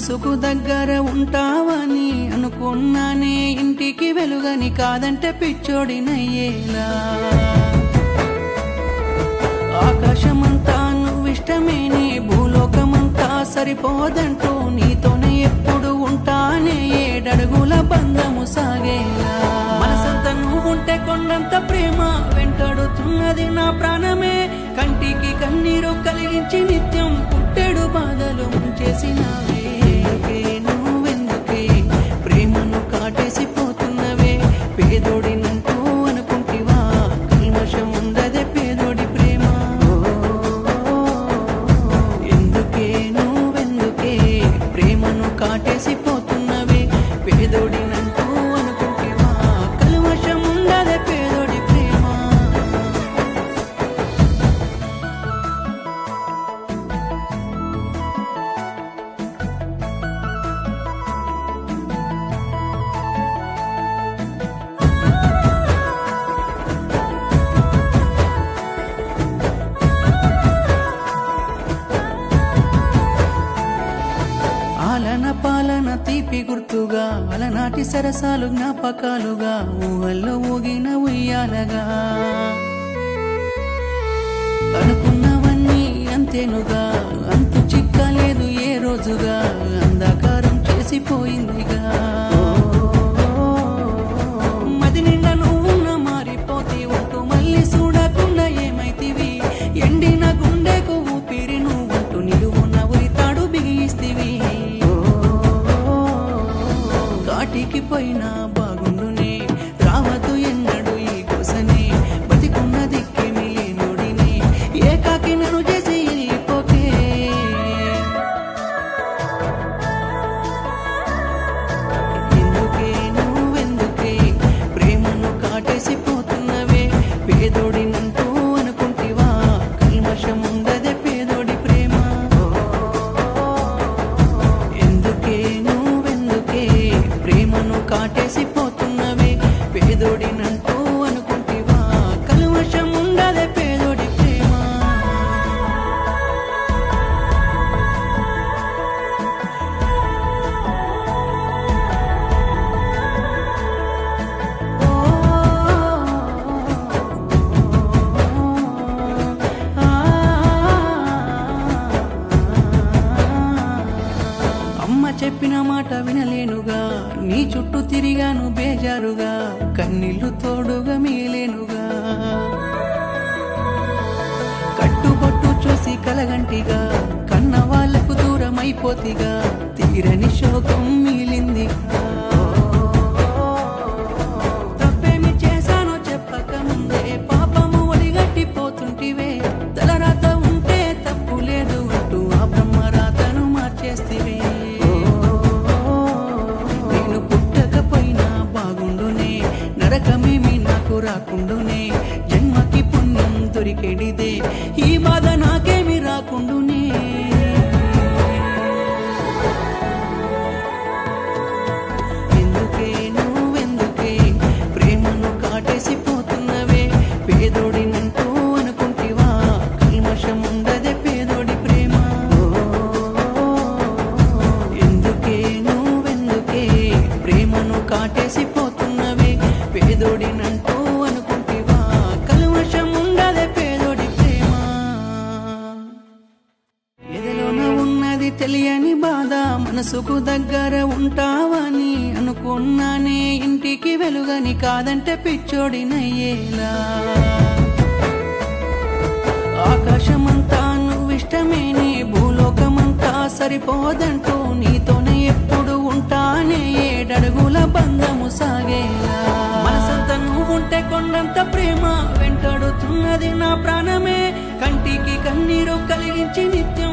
మనసుకు దగ్గర ఉంటావని అనుకున్నానే ఇంటికి వెలుగని కాదంటే పిచ్చోడినయ్యేలా ఆకాశమంతా నువ్విష్టమేనే భూలోకమంతా సరిపోదంటూ నీతోనే ఎప్పుడు ఉంటానే ఏడడుగుల బంధము సాగేలా మనసంతా నువ్వుంటే కొండంత ప్రేమ వెంటాడుతున్నది నా ప్రాణమే కంటికి కన్నీరు కలిగించి నిత్యం పుట్టెడు బాధలు ముంచేసినావే ఎందుకే నువ్వెందుకే ప్రేమను కాటేసి పోతున్నవే పేదోడినంటూ అనుకుంటివా కల్మషం ఉండదే పేదోడి ప్రేమ ఎందుకే నువ్వెందుకే ప్రేమను కాటేసి పోతున్నవే పేదోడినంటూ అనుకుంటివా కల్మషం ఉండదే పేదోడి ప్రేమ ఆలన పాలన తీపి గుర్తుగా అలనాటి సరసాలు జ్ఞాపకాలుగా ఊహల్లో ఊగిన ఉయ్యాలగా అనుకున్నవన్నీ అంతేనుగా అంతు చిక్కలేదు ఏ రోజుగా అంధకారం చేసిపోయిందిగా మది నిండా నువ్వున్న మారిపోతే ఉంటూ మళ్ళీ చూడకుండా ఏమైతివి ఎండిన గుండెకు ఊపిరి నువ్వుంటూ నిలువున్న ఉరితాడు బిగిస్తివి కాటికి పోయినా బాగుండునే రావద్దు ఎన్నడు ఈ కోసనే బతికున్న దిక్కేమి లేనుడిని ఏకాకి నన్ను చేసి వెళ్ళిపోకే ఎందుకే నువ్వెందుకే ప్రేమను కాటేసి పోతున్నవే పేదోడినంటూ అనుకుంటివా కల్మషం ఉండదే పేదోడి ప్రేమ ఎందుకే నువ్వెందుకే ప్రేమను కాటేసి పోతున్నవే పేదోడినంటూ అనుకుంటివా కల్మషం ఉండదే పేదోడి ప్రేమ అమ్మ చెప్పిన మాట వినలేనుగా నీ చుట్టూ తిరిగాను బేజారుగా కన్నీళ్లు తోడుగా మీలేనుగా కట్టుబొట్టు చూసి కలగంటిగా కన్న వాళ్ళకు దూరం అయిపోతిగా తీరని శోకం మిగిలిందిగా తప్పేమి చేశానో చెప్పక ముందే పాపము ఒడిగట్టిపోతుంటివే తలరాత ఉంటే తప్పు లేదు అంటూ ఆ బ్రహ్మరాతను మార్చేస్తివే నేను పుట్టకపోయినా బాగుండునే నరకమేమి నాకు రాకుండునే జన్మకి పుణ్యం దొరికెడిదే ఈ బాధ నాకేమి రాకుండునే ఎందుకే నువ్వెందుకే ప్రేమను కాటేసి పోతున్నవే పేదోడినంటూ అనుకుంటివా కల్మషం ఉండదే పేదోడి ప్రేమ ఎందుకే నువ్వెందుకే ప్రేమను కాటేసి పోతున్నవే పేదోడినంటూ అనుకుంటివా కల్మషం ఉండదే పేదోడి ప్రేమ ఎదలోన ఉన్నది తెలియని బాధ మనసుకు దగ్గర ఉంటావని అనుకున్నానే ఇంటికి వెలుగని కాదంటే పిచ్చోడినయ్యేలా ఆకాశమంతా నువ్విష్టమేనే భూలోకమంతా సరిపోదంటూ నీతోనే ఎప్పుడు ఉంటానే ఏడడుగుల బంధము సాగేలా మనసంతా నువ్వుంటే కొండంత ప్రేమ వెంటాడుతున్నది నా ప్రాణమే కంటికి కన్నీరు కలిగించి నిత్యం